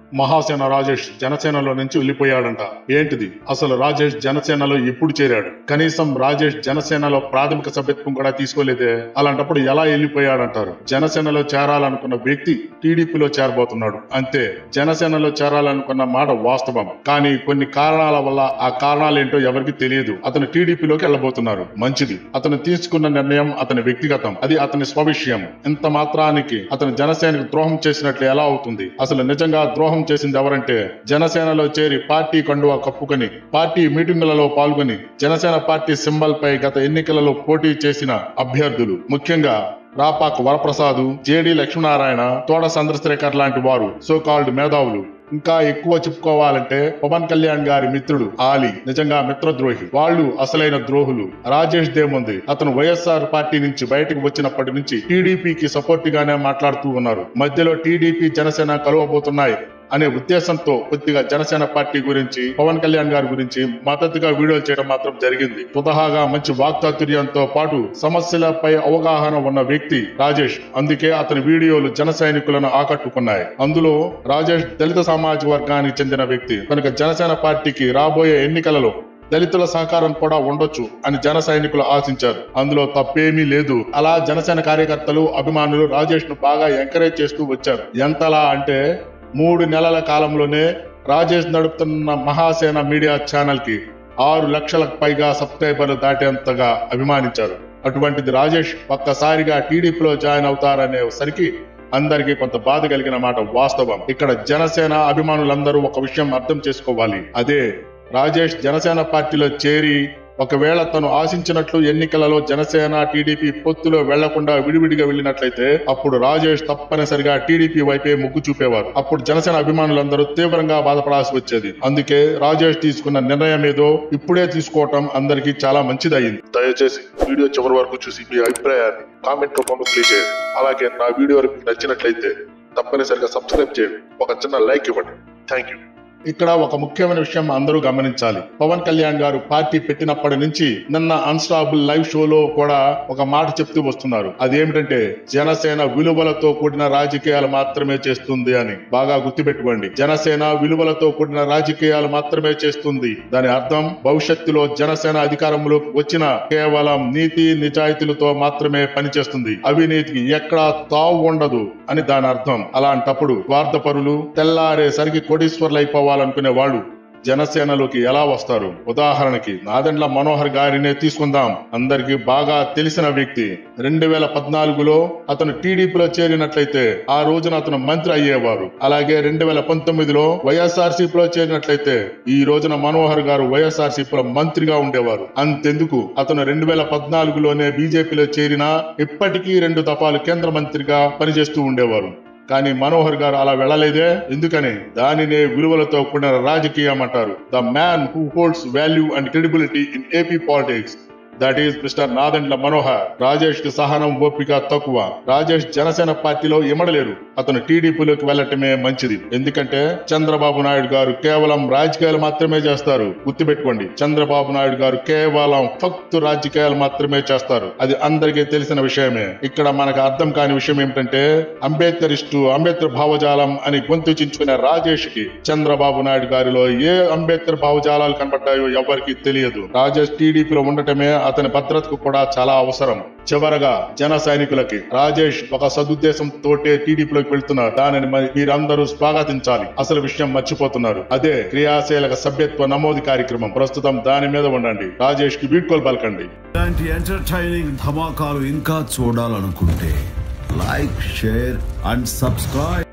మహాసేన రాజేష్ జనసేనలో నుంచి వెళ్ళిపోయాడంట ఏంటిది అసలు రాజేష్ జనసేనలో ఎప్పుడు చేరాడు కనీసం రాజేష్ జనసేనలో ప్రాథమిక సభ్యత్వం కూడా తీసుకోలేదే అలాంటప్పుడు ఎలా వెళ్ళిపోయాడంటారు జనసేనలో చేరాలనుకున్న వ్యక్తి టీడీపీలో చేరబోతున్నాడు అంతే జనసేనలో చేరాలనుకున్న మాట వాస్తవం కానీ కొన్ని కారణాల వల్ల ఆ కారణాలు ఏంటో ఎవరికి తెలియదు అతను టీడీపీలోకి వెళ్ళబోతున్నారు మంచిది అతను తీసుకున్న నిర్ణయం అతని వ్యక్తిగతం అది అతని స్వవిషయం ఇంత మాత్రానికి అతను జనసేనకు ద్రోహం చేసినట్లు ఎలా అవుతుంది అసలు నిజంగా ద్రోహం చేసింది ఎవరంటే జనసేనలో చేరి పార్టీ కండువా కప్పుకొని పార్టీ మీటింగులలో పాల్గొని జనసేన పార్టీ సింబల్ పై గత ఎన్నికలలో పోటీ చేసిన అభ్యర్థులు ముఖ్యంగా రాపాక వరప్రసాద్ జేడి లక్ష్మీనారాయణ తోట చంద్రశేఖర్ లాంటి వారు సో కాల్డ్ మేధావులు ఇంకా ఎక్కువ చెప్పుకోవాలంటే పవన్ కళ్యాణ్ గారి మిత్రుడు ఆలీ నిజంగా మిత్రద్రోహి వాళ్ళు అసలైన ద్రోహులు రాజేష్ దేముంది అతను వైఎస్ఆర్ పార్టీ నుంచి బయటకు వచ్చినప్పటి నుంచి టీడీపీకి సపోర్ట్ గానే మాట్లాడుతూ ఉన్నారు మధ్యలో టీడీపీ జనసేన కలవబోతున్నాయి అనే ఉద్దేశంతో కొద్దిగా జనసేన పార్టీ గురించి పవన్ కళ్యాణ్ గారి గురించి మద్దతుగా వీడియోలు చేయడం మాత్రం జరిగింది స్వతహాగా మంచి వాక్చాతుర్యంతో పాటు సమస్యలపై అవగాహన ఉన్న వ్యక్తి రాజేష్ అందుకే అతని వీడియోలు జన సైనికులను ఆకట్టుకున్నాయి అందులో రాజేష్ దళిత సామాజిక వర్గానికి చెందిన వ్యక్తి కనుక జనసేన పార్టీకి రాబోయే ఎన్నికలలో దళితుల సహకారం కూడా ఉండొచ్చు అని జన సైనికులు ఆశించారు అందులో తప్పేమీ లేదు అలా జనసేన కార్యకర్తలు అభిమానులు రాజేష్ ను బాగా ఎంకరేజ్ చేస్తూ వచ్చారు ఎంతలా అంటే మూడు నెలల కాలంలోనే రాజేష్ నడుపుతున్న మహాసేన మీడియా ఛానల్ కి ఆరు లక్షలకు పైగా సబ్స్క్రైబర్లు దాటేంతగా అభిమానించారు అటువంటిది రాజేష్ ఒక్కసారిగా టీడీపీలో జాయిన్ అవుతారనే సరికి అందరికీ కొంత బాధ కలిగిన మాట వాస్తవం ఇక్కడ జనసేన అభిమానులందరూ ఒక విషయం అర్థం చేసుకోవాలి అదే రాజేష్ జనసేన పార్టీలో చేరి ఒకవేళ తను ఆశించినట్లు ఎన్నికలలో జనసేన టీడీపీ పొత్తులో వెళ్లకుండా విడివిడిగా వెళ్ళినట్లయితే అప్పుడు రాజేష్ తప్పనిసరిగా టీడీపీ వైపే మొగ్గు చూపేవారు అప్పుడు జనసేన అభిమానులందరూ తీవ్రంగా బాధపడాల్సి వచ్చేది అందుకే రాజేష్ తీసుకున్న నిర్ణయం ఏదో ఇప్పుడే తీసుకోవటం అందరికీ చాలా మంచిదయ్యింది దయచేసి వీడియో చివరి వరకు చూసి మీ అభిప్రాయాన్ని కామెంట్ రూపంలో తెలియజేయండి అలాగే నా వీడియో మీకు నచ్చినట్లయితే తప్పనిసరిగా సబ్స్క్రైబ్ చేయండి ఒక చిన్న లైక్ ఇవ్వండి థ్యాంక్ యూ ఇక్కడ ఒక ముఖ్యమైన విషయం అందరూ గమనించాలి పవన్ కళ్యాణ్ గారు పార్టీ పెట్టినప్పటి నుంచి నిన్న అన్స్టాబుల్ లైవ్ షోలో కూడా ఒక మాట చెప్తూ వస్తున్నారు అదేమిటంటే జనసేన విలువలతో కూడిన రాజకీయాలు మాత్రమే చేస్తుంది అని బాగా గుర్తుపెట్టుకోండి జనసేన విలువలతో కూడిన రాజకీయాలు మాత్రమే చేస్తుంది దాని అర్థం భవిష్యత్తులో జనసేన అధికారంలోకి వచ్చిన కేవలం నీతి నిజాయితీలతో మాత్రమే పనిచేస్తుంది అవినీతికి ఎక్కడా తావు ఉండదు అని దాని అర్థం అలాంటప్పుడు స్వార్థపరులు తెల్లారేసరికి కోటీశ్వర్లు అయిపోవాలనుకునే వాళ్ళు జనసేనలోకి ఎలా వస్తారు ఉదాహరణకి నాదెండ్ల మనోహర్ గారినే తీసుకుందాం అందరికి బాగా తెలిసిన వ్యక్తి రెండు వేల పద్నాలుగులో అతను టీడీపీలో చేరినట్లయితే ఆ రోజున అతను మంత్రి అయ్యేవారు అలాగే రెండు వేల పంతొమ్మిదిలో వైఎస్ఆర్సీపీలో చేరినట్లయితే ఈ రోజున మనోహర్ గారు వైఎస్ఆర్సీపీలో మంత్రిగా ఉండేవారు అంతెందుకు అతను రెండు వేల పద్నాలుగులోనే బీజేపీలో చేరినా ఇప్పటికీ రెండు దఫాలు కేంద్ర మంత్రిగా పనిచేస్తూ ఉండేవారు కానీ మనోహర్ గారు అలా వెళ్ళలేదే ఎందుకని దానినే విలువలతో కూడిన రాజకీయం అంటారు the man who holds value and credibility in AP politics that is mister Nadendla Manohar Rajesh కి సహనం ఓపిక తక్కువ రాజేష్ జనసేన పార్టీలో ఇమడలేరు అతను టీడీపీలోకి వెళ్ళటమే మంచిది ఎందుకంటే చంద్రబాబు నాయుడు గారు కేవలం రాజకీయాలు మాత్రమే చేస్తారు గుర్తుపెట్టుకోండి చంద్రబాబు నాయుడు గారు కేవలం ఫక్తు రాజకీయాలు మాత్రమే చేస్తారు అది అందరికీ తెలిసిన విషయమే ఇక్కడ మనకు అర్థం కాని విషయం ఏమిటంటే అంబేద్కరిస్టు అంబేద్కర్ భావజాలం అని గొంతు చించుకునే రాజేష్ కి చంద్రబాబు నాయుడు గారిలో ఏ అంబేద్కర్ భావజాలాలు కనబడ్డాయో ఎవరికి తెలియదు రాజేష్ టీడీపీలో ఉండటమే అతని భద్రతకు కూడా చాలా అవసరం చివరగా జన సైనికులకి రాజేష్ ఒక సదుద్దేశంతోటే టీడీపీలోకి వెళ్తున్నారు దానిని మరి మీరందరూ స్వాగతించాలి అసలు విషయం మర్చిపోతున్నారు అదే క్రియాశీలక సభ్యత్వ నమోదు కార్యక్రమం ప్రస్తుతం దాని మీద ఉండండి రాజేష్ కి వీడ్కోలు పలకండి ఇలాంటి ఎంటర్టైనింగ్ ధమాకాలు ఇంకా చూడాలనుకుంటే లైక్ షేర్ అండ్ సబ్స్క్రైబ్